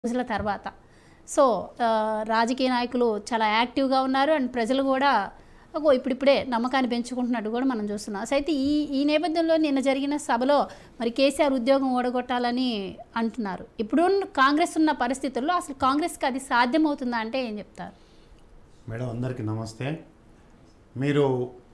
రోజుల తర్వాత సో ఆ, రాజకీయ నాయకులు చాలా యాక్టివ్గా ఉన్నారు అండ్ ప్రజలు కూడా అగో ఇప్పుడిప్పుడే నమ్మకాన్ని పెంచుకుంటున్నట్టు కూడా మనం చూస్తున్నాం సో అయితే ఈ ఈ నేపథ్యంలో నిన్న జరిగిన సభలో మరి కేసీఆర్ ఉద్యోగం ఓడగొట్టాలని అంటున్నారు ఇప్పుడు కాంగ్రెస్ ఉన్న పరిస్థితుల్లో అసలు కాంగ్రెస్కి అది సాధ్యమవుతుందా అంటే ఏం చెప్తారు మేడం అందరికీ నమస్తే మీరు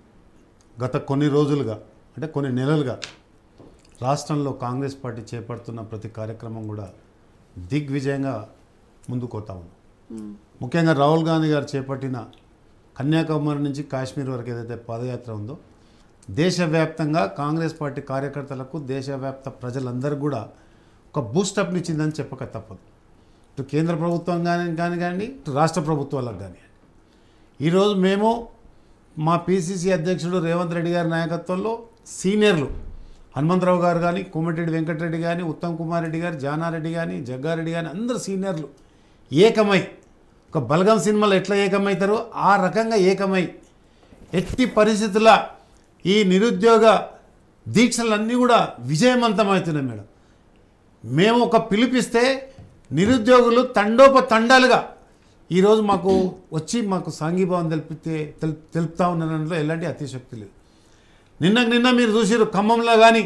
గత కొన్ని రోజులుగా అంటే కొన్ని నెలలుగా రాష్ట్రంలో కాంగ్రెస్ పార్టీ చేపడుతున్న ప్రతి కార్యక్రమం కూడా దిగ్విజయంగా ముందుకు పోతా ఉంది ముఖ్యంగా రాహుల్ గాంధీ గారు చేపట్టిన కన్యాకుమారి నుంచి కాశ్మీర్ వరకు ఏదైతే పాదయాత్ర ఉందో దేశవ్యాప్తంగా కాంగ్రెస్ పార్టీ కార్యకర్తలకు దేశవ్యాప్త ప్రజలందరూ కూడా ఒక బూస్టప్ని ఇచ్చిందని చెప్పక తప్పదు ఇటు కేంద్ర ప్రభుత్వం కానీ కానీ కానీ ఇటు రాష్ట్ర ప్రభుత్వాలకు కానీ ఈరోజు మేము మా పిసిసి అధ్యక్షుడు రేవంత్ రెడ్డి గారి నాయకత్వంలో సీనియర్లు హనుమంతరావు గారు కానీ కోమటిరెడ్డి వెంకటరెడ్డి కానీ ఉత్తమ్ కుమార్ రెడ్డి గారు జానారెడ్డి కానీ జగ్గారెడ్డి కానీ అందరు సీనియర్లు ఏకమై ఒక బలగం సినిమాలో ఎట్లా ఏకమవుతారో ఆ రకంగా ఏకమై ఎట్టి పరిస్థితుల ఈ నిరుద్యోగ దీక్షలన్నీ కూడా విజయవంతమవుతున్నాయి మేడం మేము ఒక పిలిపిస్తే నిరుద్యోగులు తండోప తండాలుగా ఈరోజు మాకు వచ్చి మాకు సాంఘీభావం తెలిపితే తెల్ తెలుపుతా ఉన్న దాంట్లో ఎలాంటి అతిశక్తి లేదు నిన్న నిన్న మీరు చూసారు ఖమ్మంలో కానీ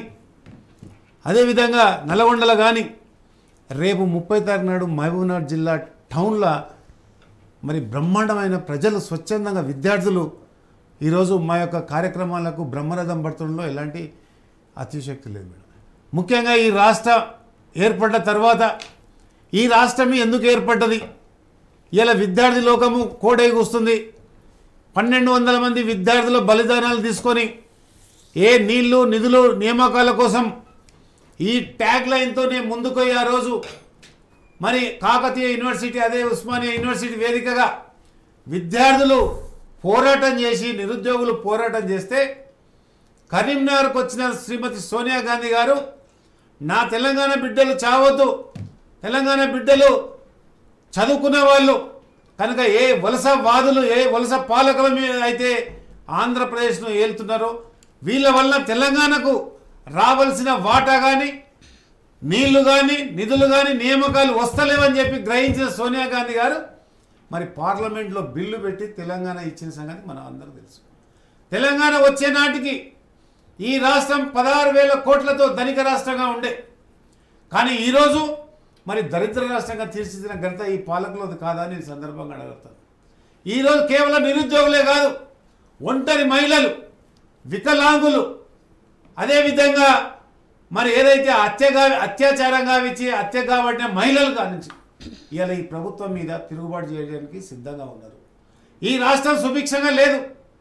అదేవిధంగా నల్గొండలో కానీ రేపు ముప్పై తారీఖు నాడు మహబూబ్నగర్ జిల్లా టౌన్లో మరి బ్రహ్మాండమైన ప్రజలు స్వచ్ఛందంగా విద్యార్థులు ఈరోజు మా యొక్క కార్యక్రమాలకు బ్రహ్మరథం పడుతుండలో ఎలాంటి అతిశక్తి లేదు మేడం ముఖ్యంగా ఈ రాష్ట్ర ఏర్పడ్డ తర్వాత ఈ రాష్ట్రం ఎందుకు ఏర్పడ్డది ఇలా విద్యార్థి లోకము కోడేగొస్తుంది పన్నెండు వందల మంది విద్యార్థుల బలిదానాలు తీసుకొని ఏ నీళ్లు నిధులు నియామకాల కోసం ఈ ట్యాగ్ లైన్తో నేను ముందుకోయి ఆ రోజు మరి కాకతీయ యూనివర్సిటీ అదే ఉస్మానియా యూనివర్సిటీ వేదికగా విద్యార్థులు పోరాటం చేసి నిరుద్యోగులు పోరాటం చేస్తే కరీంనగర్కు వచ్చిన శ్రీమతి సోనియా గాంధీ గారు నా తెలంగాణ బిడ్డలు చావద్దు తెలంగాణ బిడ్డలు చదువుకున్న వాళ్ళు కనుక ఏ వలస వాదులు ఏ వలస పాలకుల మీద అయితే ఆంధ్రప్రదేశ్ను ఏలుతున్నారో వీళ్ళ వల్ల తెలంగాణకు రావాల్సిన వాటా కానీ నీళ్లు కానీ నిధులు కానీ నియామకాలు వస్తలేవని చెప్పి గ్రహించిన సోనియా గాంధీ గారు మరి పార్లమెంట్లో బిల్లు పెట్టి తెలంగాణ ఇచ్చిన సంగతి మనం అందరూ తెలుసు తెలంగాణ వచ్చే నాటికి ఈ రాష్ట్రం పదహారు వేల కోట్లతో ధనిక రాష్ట్రంగా ఉండే కానీ ఈరోజు మరి దరిద్ర రాష్ట్రంగా తీర్చిదిన ఘనత ఈ పాలకులది కాదా అని ఈ సందర్భంగా అడగలుగుతాను ఈరోజు కేవలం నిరుద్యోగులే కాదు ఒంటరి మహిళలు వికలాంగులు అదేవిధంగా మరి ఏదైతే హత్యగా అత్యాచారంగా ఇచ్చి హత్య కాబట్టిన మహిళలు కానించి ఇవాళ ఈ ప్రభుత్వం మీద తిరుగుబాటు చేయడానికి సిద్ధంగా ఉన్నారు ఈ రాష్ట్రం సుభిక్షంగా లేదు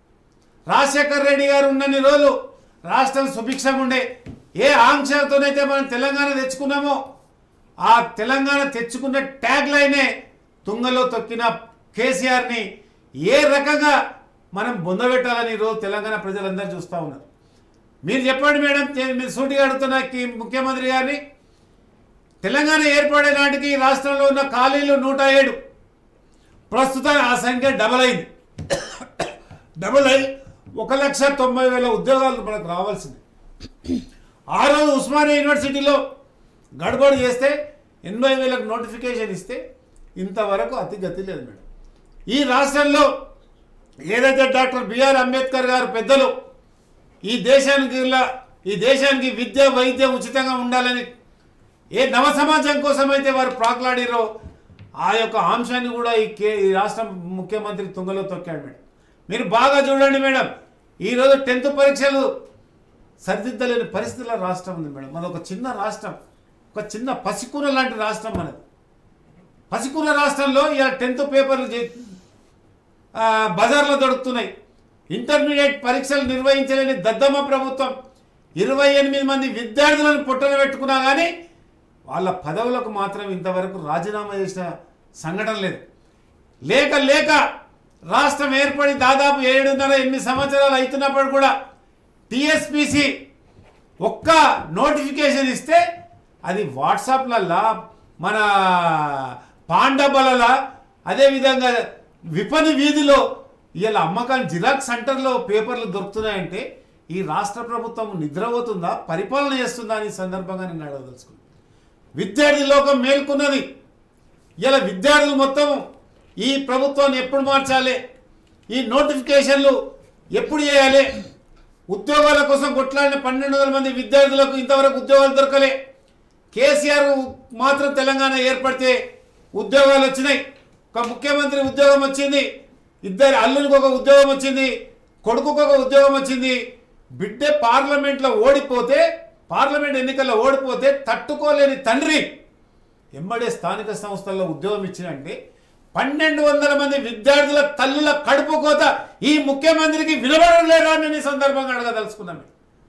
రాజశేఖర్ రెడ్డి గారు ఉన్నన్ని రోజులు రాష్ట్రం సుభిక్షంగా ఉండే ఏ ఆంక్షలతోనైతే మనం తెలంగాణ తెచ్చుకున్నామో ఆ తెలంగాణ తెచ్చుకున్న ట్యాగ్ లైనే తుంగలో తొక్కిన కేసీఆర్ని ఏ రకంగా మనం బొందబెట్టాలని ఈరోజు తెలంగాణ ప్రజలందరూ చూస్తూ ఉన్నారు మీరు చెప్పండి మేడం తె- మీరు సూటిగా అడుగుతున్న కి ముఖ్యమంత్రి గారిని తెలంగాణ ఏర్పడే నాటికి ఈ రాష్ట్రంలో ఉన్న ఖాళీలు నూట ఏడు ప్రస్తుతం ఆ సంఖ్య డబల్ అయింది డబల్ అయి ఒక లక్ష తొంభై వేల ఉద్యోగాలు మనకు రావాల్సింది ఆ రోజు ఉస్మానియా యూనివర్సిటీలో గడబడి చేస్తే ఎనభై వేలకు నోటిఫికేషన్ ఇస్తే ఇంతవరకు అతి గతి లేదు మేడం ఈ రాష్ట్రంలో ఏదైతే డాక్టర్ బిఆర్ అంబేద్కర్ గారు పెద్దలు ఈ దేశానికి ఇలా ఈ దేశానికి విద్య వైద్యం ఉచితంగా ఉండాలని ఏ నవ సమాజం కోసం అయితే వారు ప్రాకులాడిరో ఆ యొక్క అంశాన్ని కూడా ఈ కే ఈ రాష్ట్ర ముఖ్యమంత్రి తుంగలో తొక్కాడు మేడం మీరు బాగా చూడండి మేడం ఈరోజు టెన్త్ పరీక్షలు సరిదిద్దలేని పరిస్థితుల రాష్ట్రం ఉంది మేడం మనది ఒక చిన్న రాష్ట్రం ఒక చిన్న పసికూర లాంటి రాష్ట్రం మనది పసికూర రాష్ట్రంలో ఇలా టెన్త్ పేపర్లు చే- ఆ, బజార్లో దొరుకుతున్నాయి ఇంటర్మీడియట్ పరీక్షలు నిర్వహించలేని దద్దమ్మ ప్రభుత్వం ఇరవై ఎనిమిది మంది విద్యార్థులను పుట్టన పెట్టుకున్నా కానీ వాళ్ళ పదవులకు మాత్రం ఇంతవరకు రాజీనామా చేసిన సంఘటన లేదు లేక లేక రాష్ట్రం ఏర్పడి దాదాపు ఏడున్నర ఎనిమిది సంవత్సరాలు అవుతున్నప్పుడు కూడా టిఎస్పిసి ఒక్క నోటిఫికేషన్ ఇస్తే అది వాట్సాప్లల్లా మన పాండబలలా అదేవిధంగా విపణి వీధిలో ఇలా అమ్మకాలు జిరాక్స్ సెంటర్లో పేపర్లు దొరుకుతున్నాయంటే ఈ రాష్ట్ర ప్రభుత్వం నిద్రపోతుందా పరిపాలన చేస్తుందా అని ఈ సందర్భంగా నేను అడగదలుచుకున్నాను విద్యార్థి లోకం మేల్కొన్నది ఇలా విద్యార్థులు మొత్తం ఈ ప్రభుత్వాన్ని ఎప్పుడు మార్చాలి ఈ నోటిఫికేషన్లు ఎప్పుడు చేయాలి ఉద్యోగాల కోసం కొట్లాడిన పన్నెండు వందల మంది విద్యార్థులకు ఇంతవరకు ఉద్యోగాలు దొరకలే కేసీఆర్ మాత్రం తెలంగాణ ఏర్పడితే ఉద్యోగాలు వచ్చినాయి ఒక ముఖ్యమంత్రి ఉద్యోగం వచ్చింది ఇద్దరు అల్లునికి ఒక ఉద్యోగం వచ్చింది కొడుకుకు ఒక ఉద్యోగం వచ్చింది బిడ్డే పార్లమెంట్లో ఓడిపోతే పార్లమెంట్ ఎన్నికల్లో ఓడిపోతే తట్టుకోలేని తండ్రి ఎమ్మడే స్థానిక సంస్థల్లో ఉద్యోగం ఇచ్చినంటే పన్నెండు వందల మంది విద్యార్థుల తల్లుల కడుపు కోత ఈ ముఖ్యమంత్రికి వినబడలేరా అని నేను ఈ సందర్భంగా అడగదలుచుకున్నాను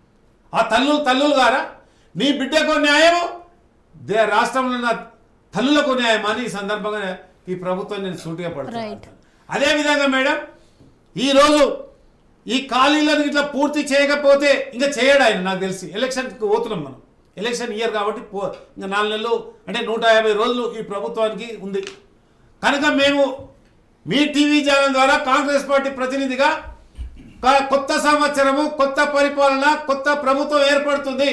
ఆ తల్లులు తల్లులు గారా నీ బిడ్డకు న్యాయము దే రాష్ట్రంలో ఉన్న తల్లులకు న్యాయం అని ఈ సందర్భంగా ఈ ప్రభుత్వం నేను సూటిగా Right. పడుతున్నాను అదేవిధంగా మేడం ఈరోజు ఈ ఖాళీలను ఇట్లా పూర్తి చేయకపోతే ఇంకా చేయడు ఆయన నాకు తెలిసి ఎలక్షన్కి పోతున్నాం మనం ఎలక్షన్ ఇయర్ కాబట్టి పో ఇంకా నాలుగు నెలలు అంటే నూట యాభై రోజులు ఈ ప్రభుత్వానికి ఉంది కనుక మేము మీ టీవీ ఛానల్ ద్వారా కాంగ్రెస్ పార్టీ ప్రతినిధిగా క- కొత్త సంవత్సరము కొత్త పరిపాలన కొత్త ప్రభుత్వం ఏర్పడుతుంది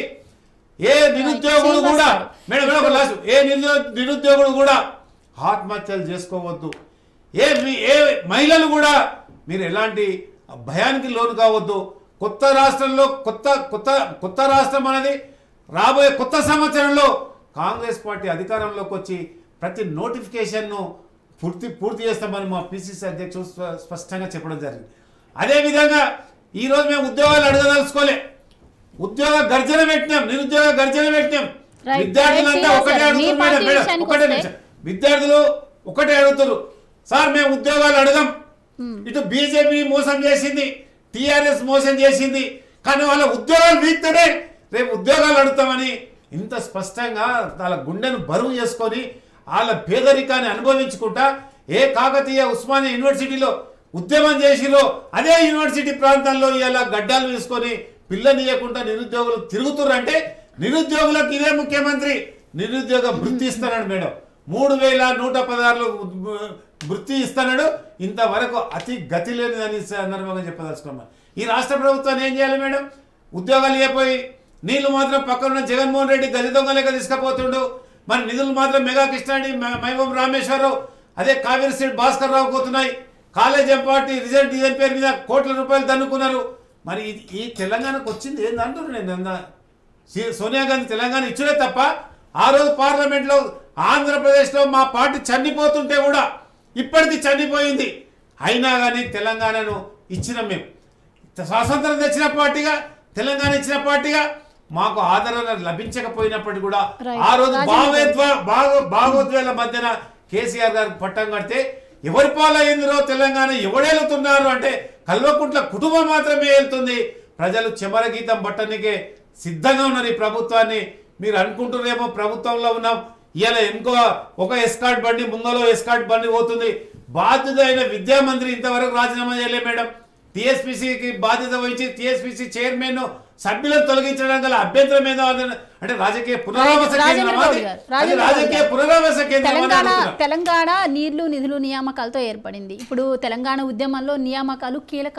ఏ నిరుద్యోగుడు శ్రీనివాస్ కూడా గారు. మేడం మేడం ఒక లాస్ట్. ఏ నిరుద్యో- నిరుద్యోగుడు కూడా ఆత్మహత్యలు చేసుకోవద్దు ఏ మీ- ఏ మహిళలు కూడా మీరు ఎలాంటి భయానికి లోను కావద్దు కొత్త రాష్ట్రంలో కొత్త కొత్త కొత్త రాష్ట్రం అనేది రాబోయే కొత్త సంవత్సరంలో కాంగ్రెస్ పార్టీ అధికారంలోకి వచ్చి ప్రతి నోటిఫికేషన్ను పూర్తి పూర్తి చేస్తామని మా పిసిసి అధ్యక్షుడు స్ప- స్పష్టంగా చెప్పడం జరిగింది అదేవిధంగా ఈరోజు మేము ఉద్యోగాలు అడగదలుచుకోలే ఉద్యోగ గర్జన పెట్టినాం నిరుద్యోగ గర్జన పెట్టినాం Right. విద్యార్థులంతా Right, ఒకటే sir. మీ అడుగుతున్నారు పార్టీ మేడం, మేడం విషయానికి ఒకటే వస్తే- నిమిషం విద్యార్థులు ఒకటే అడుగుతారు సార్ మేము ఉద్యోగాలు అడగం ఇటు బీజేపీ మోసం చేసింది టిఆర్ఎస్ మోసం చేసింది కానీ వాళ్ళ ఉద్యోగాలు వీక్తేనే రేపు ఉద్యోగాలు అడుగుతామని ఇంత స్పష్టంగా వాళ్ళ గుండెను బరువు చేసుకొని వాళ్ళ పేదరికాన్ని అనుభవించుకుంటా ఏ కాకతీయ ఉస్మానియా యూనివర్సిటీలో ఉద్యమం చేసిరో అదే యూనివర్సిటీ ప్రాంతాల్లో ఇలా గడ్డాలు వేసుకొని పిల్లనియకుండా నిరుద్యోగులు తిరుగుతుర్రంటే నిరుద్యోగులకు ఇదే ముఖ్యమంత్రి నిరుద్యోగ వృత్తి ఇస్తున్నాడు మేడం మూడు వేల నూట పదహారులు వృత్తి ఇస్తున్నాడు ఇంతవరకు అతి గతి లేనిదని సందర్భంగా చెప్పదలుచుకున్నాం ఈ రాష్ట్ర ప్రభుత్వాన్ని ఏం చేయాలి మేడం ఉద్యోగాలు ఇవ్వపోయి నీళ్లు మాత్రం పక్కన జగన్మోహన్ రెడ్డి గది దొంగ లెక్క తీసుకుపోతుండు మరి నిధులు మాత్రం మెగా కృష్ణాడి మైవం రామేశ్వరరావు అదే కావేరి సీట్ భాస్కర్ రావు పోతున్నాయి కాలేజ్ పార్టీ రిజల్ట్ డిజైన్ పేరు మీద కోట్ల రూపాయలు దన్నుకున్నారు మరి ఇది- ఈ తెలంగాణకు వచ్చింది ఏందంటారు నేను అన్నా సి- సోనియా గాంధీ తెలంగాణ ఇచ్చుడే తప్ప ఆ రోజు పార్లమెంట్లో ఆంధ్రప్రదేశ్లో మా పార్టీ చనిపోతుంటే కూడా ఇప్పటికీ చనిపోయింది అయినా కానీ తెలంగాణను ఇచ్చినాం మేము స్వాతంత్రం తెచ్చిన పార్టీగా తెలంగాణ ఇచ్చిన పార్టీగా మాకు ఆదరణ లభించకపోయినప్పటికీ కూడా Right. ఆ రోజు రాజేంద్ర భావోద్వ భావ భావోద్వేల మధ్యన కేసీఆర్ గారికి పట్టం కడితే ఎవరి పాలైందిరో తెలంగాణ ఎవడేలుతున్నారు అంటే కల్వకుంట్ల కుటుంబం మాత్రమే వెళ్తుంది ప్రజలు చెమర గీతం పట్టనికే సిద్ధంగా ఉన్నారు ఈ ప్రభుత్వాన్ని మీరు అనుకుంటున్నారేమో ప్రభుత్వంలో ఉన్నాం ఇలా ఇంకో ఒక ఎస్కాట్ బండి ముంగలో ఎస్కాట్ బండి పోతుంది బాధ్యత అయిన విద్యామంత్రి ఇంతవరకు రాజీనామా చేయలే మేడం టీఎస్పీసీకి బాధ్యత వహించి టీఎస్పీసీ చైర్మన్ సభ్యులను తొలగించడం గల అభ్యంతరం ఏదో అదని- అంటే రాజకీయ పునరావాస రాజేంద్ర కేంద్రమా అది? గౌడ్ గారు, అది రాజేంద్ర గౌడ్ రాజకీయ గారు. పునరావాస కేంద్రం అని తెలంగాణ అడుగుతున్నా. తెలంగాణ నీళ్లు నిధులు నియామకాలతో ఏర్పడింది ఇప్పుడు తెలంగాణ ఉద్యమంలో నియామకాలు కీలక